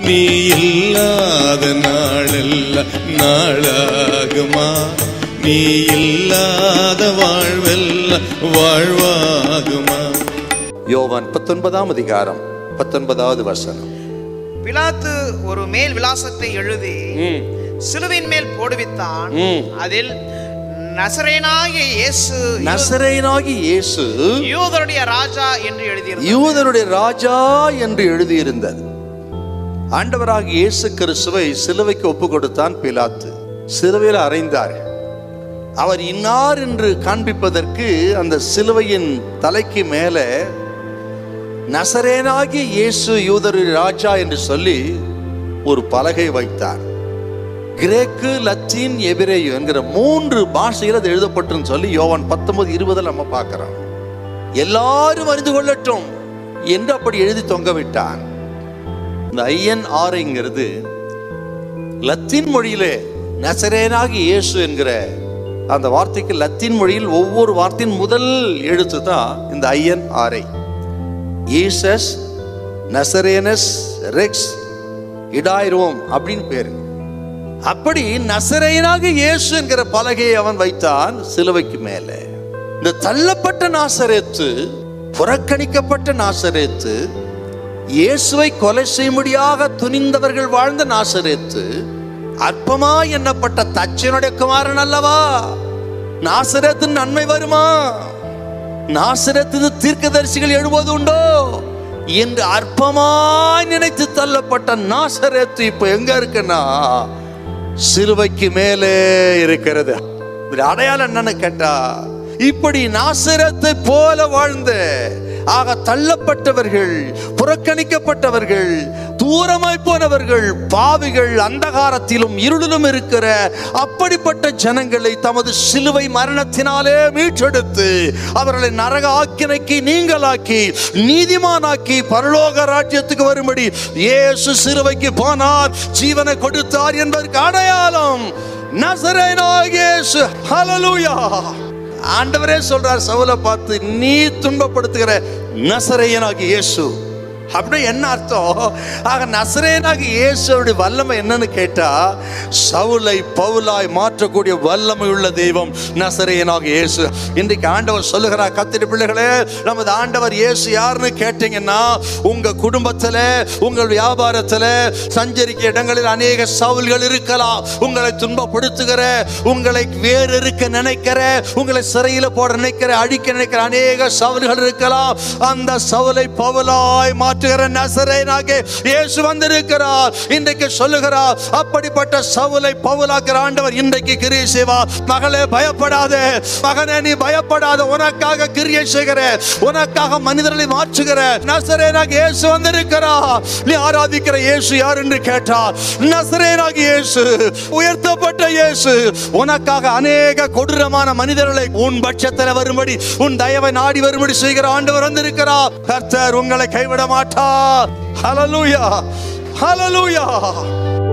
நீ இல்லாத நாளெல்லாம் நாளாகுமா நீ இல்லாத வாழ்வெல்லாம் வாழ்வாகுமா யோவான் பத்தொன்பதாம் அதிகாரம் பத்தொன்பதாவது வசனம் பிலாத்து ஒரு மேல் விலாசத்தை எழுதி ம், சிலுவின் மேல் போடுவித்தான் ம். அதில் நசரேனாகிய இயேசு நசரேயனாகி இயேசு யூதருடைய ராஜா என்று எழுதியிருந்தார் யூதருடைய ராஜா என்று எழுதியிருந்தது ஆண்டவராக இயேசு கிறிஸ்துவை சிலுவைக்கு ஒப்பு கொடுத்தான் பிலாத்து சிலுவையில் அறைந்தார் அவர் இன்னார் என்று காண்பிப்பதற்கு அந்த சிலுவையின் தலைக்கு மேலே நசரேனாகிய இயேசு யூதருடைய ராஜா என்று சொல்லி ஒரு பலகை வைத்தார் கிரேக்கு லத்தீன் எபிரேயு என்கிற மூன்று பாஷையில் அது எழுதப்பட்டுன்னு சொல்லி யோவான் பத்தொன்பது இருபதில் நம்ம பார்க்கிறோம் எல்லாரும் அறிந்து கொள்ளட்டும் என்று அப்படி எழுதி தொங்க விட்டான் இந்த ஐஎன் ஆறுங்கிறது லத்தீன் மொழியிலே நசரேனாகி இயேசு என்கிற அந்த வார்த்தைக்கு லத்தீன் மொழியில் ஒவ்வொரு வார்த்தையின் முதல் எழுத்து தான் இந்த ஐஎன் ஆரை ஈசஸ் நசரேனஸ் ரெக்ஸ் இடாயிரோம் அப்படின்னு பேரு அப்படி நசரேனாக இயேசு என்கிற பலகையை அவன் வைத்தான் சிலுவைக்கு மேலே இந்த தள்ளப்பட்ட நாசரேத்து புறக்கணிக்கப்பட்ட நாசரேத்து இயேசுவை கொலை செய்யும்படியாக துணிந்தவர்கள் வாழ்ந்த நாசரேத்து அற்பமா எண்ணப்பட்ட தச்சனுடைய குமாரன் அல்லவா நாசரேத்தின் நன்மை வருமா நாசரத்து தீர்க்கதரிசிகள் எழுவது உண்டோ என்று அற்பமாய் நினைத்து தள்ளப்பட்ட நாசரேத்து இப்ப எங்க இருக்குன்னா சிலுவைக்கு மேலே இருக்கிறது இது அடையாளம் என்னன்னு கேட்டா இப்படி நாசரத்தை போல வாழ்ந்த ஆக தள்ளப்பட்டவர்கள் புறக்கணிக்கப்பட்டவர்கள் தூரமாய் போனவர்கள் பாவிகள் அந்தகாரத்திலும் இருளிலும் இருக்கிற அப்படிப்பட்ட ஜனங்களை தமது சிலுவை மரணத்தினாலே மீட்டெடுத்து அவர்களை நரக ஆக்கினைக்கு நீங்களாக்கி நீதிமானாக்கி பரலோக ராஜ்யத்துக்கு வரும்படி இயேசு சிலுவைக்கு போனார் ஜீவனை கொடுத்தார் என்பதற்கு அடையாளம் நசரேனாகிய இயேசு ஹalleluya ஆண்டவரே சொல்றார் சவுலை பார்த்து நீ துன்பப்படுத்துகிற நசரேயனாகிய இயேசு அப்படி என்ன அர்த்தம் ஆக நசரேனாகி இயேசுடைய வல்லமை என்னன்னு கேட்டா சவுலை பவுலாய் மாற்றக்கூடிய வல்லமை உள்ள தெய்வம் நசரேயனாக இயேசு இன்றைக்கு ஆண்டவர் சொல்லுகிறார் கத்திரி பிள்ளைகளே நமது ஆண்டவர் இயேசு யாருன்னு கேட்டீங்கன்னா உங்க குடும்பத்துல உங்கள் வியாபாரத்துல சஞ்சரிக்க இடங்களில் அநேக சவுல்கள் இருக்கலாம் உங்களை துன்பப்படுத்துகிற உங்களை வேறு இருக்க நினைக்கிற உங்களை சிறையில் போட நினைக்கிற அழிக்க நினைக்கிற அநேக சவுல்கள் இருக்கலாம் அந்த சவுலை பவுலாய் மாற்றுகிற நசரேனாக இயேசு வந்திருக்கிறார் இன்றைக்கு சொல்லுகிறார் அப்படிப்பட்ட சவுலை பவுலாக்கிற ஆண்டவர் இன்றைக்கு கிரியை செய்வார் மகளே பயப்படாதே மகனே நீ பயப்படாத உனக்காக கிரியை செய்கிற உனக்காக மனிதர்களை மாற்றுகிற நசரேனாக இயேசு வந்திருக்கிறார் நீ ஆராதிக்கிற இயேசு யார் என்று கேட்டார் நசரேனாக இயேசு உயர்த்தப்பட்ட இயேசு உனக்காக அநேக கொடூரமான மனிதர்களை உன் பட்சத்தில் வரும்படி உன் தயவை நாடி வரும்படி செய்கிற ஆண்டவர் வந்திருக்கிறார் கர்த்தர் உங்களை கைவிட மாட்டார் ஹalleluya ஹalleluya